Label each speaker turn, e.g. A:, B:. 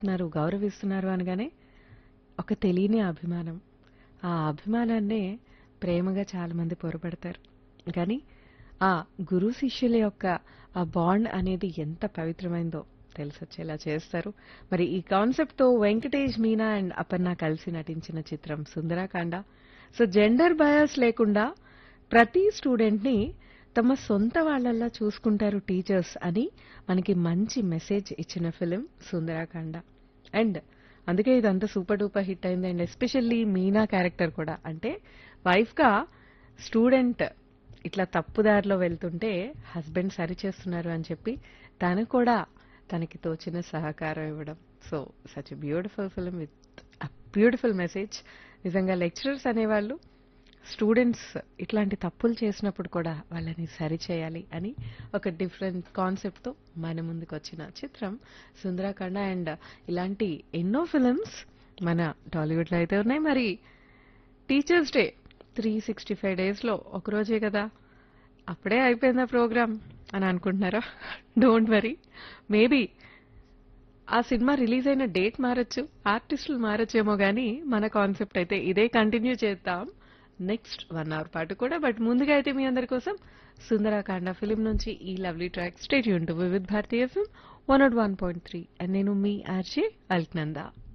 A: ఉన్నారు, గౌరవిస్తున్నారు అనగానే ఒక తెలియని అభిమానం. ఆ అభిమానాన్నే ప్రేమగా చాలామంది పొరపడతారు. కానీ ఆ గురు శిష్యుల యొక్క ఆ బాండ్ అనేది ఎంత పవిత్రమైందో తెలిసొచ్చేలా చేస్తారు. మరి ఈ కాన్సెప్ట్‌తో వెంకటేష్, మీనా అండ్ అపర్ణ కలిసి నటించిన చిత్రం 'సుందరాకాండ'. సో జెండర్ బయాస్ లేకుండా ప్రతి స్టూడెంట్‌ని తమ సొంత వాళ్ళలా చూసుకుంటారు టీచర్స్ అని మనకి మంచి మెసేజ్ ఇచ్చిన ఫిలిం 'సుందరాకాండ'. అండ్ అందుకే ఇదంతా సూపర్ డూపర్ హిట్ అయింది. అండ్ ఎస్పెషల్లీ మీనా క్యారెక్టర్ కూడా. అంటే వైఫ్‌గా స్టూడెంట్ ఇట్లా తప్పుదారిలో వెళ్తుంటే హస్బెండ్ సరిచేస్తున్నారు అని చెప్పి తను కూడా తనకి తోచిన సహకారం ఇవ్వడం. So such a beautiful film with a beautiful message. నిజంగా లెక్చరర్స్ అనేవాళ్ళు స్టూడెంట్స్ ఇట్లాంటి తప్పులు చేసినప్పుడు కూడా వాళ్ళని సరిచేయాలి అని ఒక డిఫరెంట్ కాన్సెప్ట్‌తో మన ముందుకొచ్చిన చిత్రం 'సుందరాకాండ' అండ్ ఇలాంటి ఎన్నో ఫిల్మ్స్ మన టాలీవుడ్‌లో అయితే ఉన్నాయి. మరి టీచర్స్ డే 365 డేస్‌లో ఒకరోజే కదా! అప్పుడే అయిపోయిందా ప్రోగ్రామ్ అని అనుకుంటున్నారా? Don't worry. మేబీ ఆ సినిమా రిలీజ్ అయిన డేట్ మారొచ్చు. ఆర్టిస్టులు మారొచ్చేమో గానీ మన కాన్సెప్ట్ అయితే ఇదే కంటిన్యూ చేద్దాం. నెక్స్ట్ 1 అవర్ పాటు కూడా. బట్ ముందుగా అయితే మీ అందరి కోసం 'సుందరాకాండ' ఫిల్మ్ నుంచి ఈ lovely track stay tune to Vividh Bharati FM 101.3 and నేను మీ ఆర్‌జే అల్క్నందా.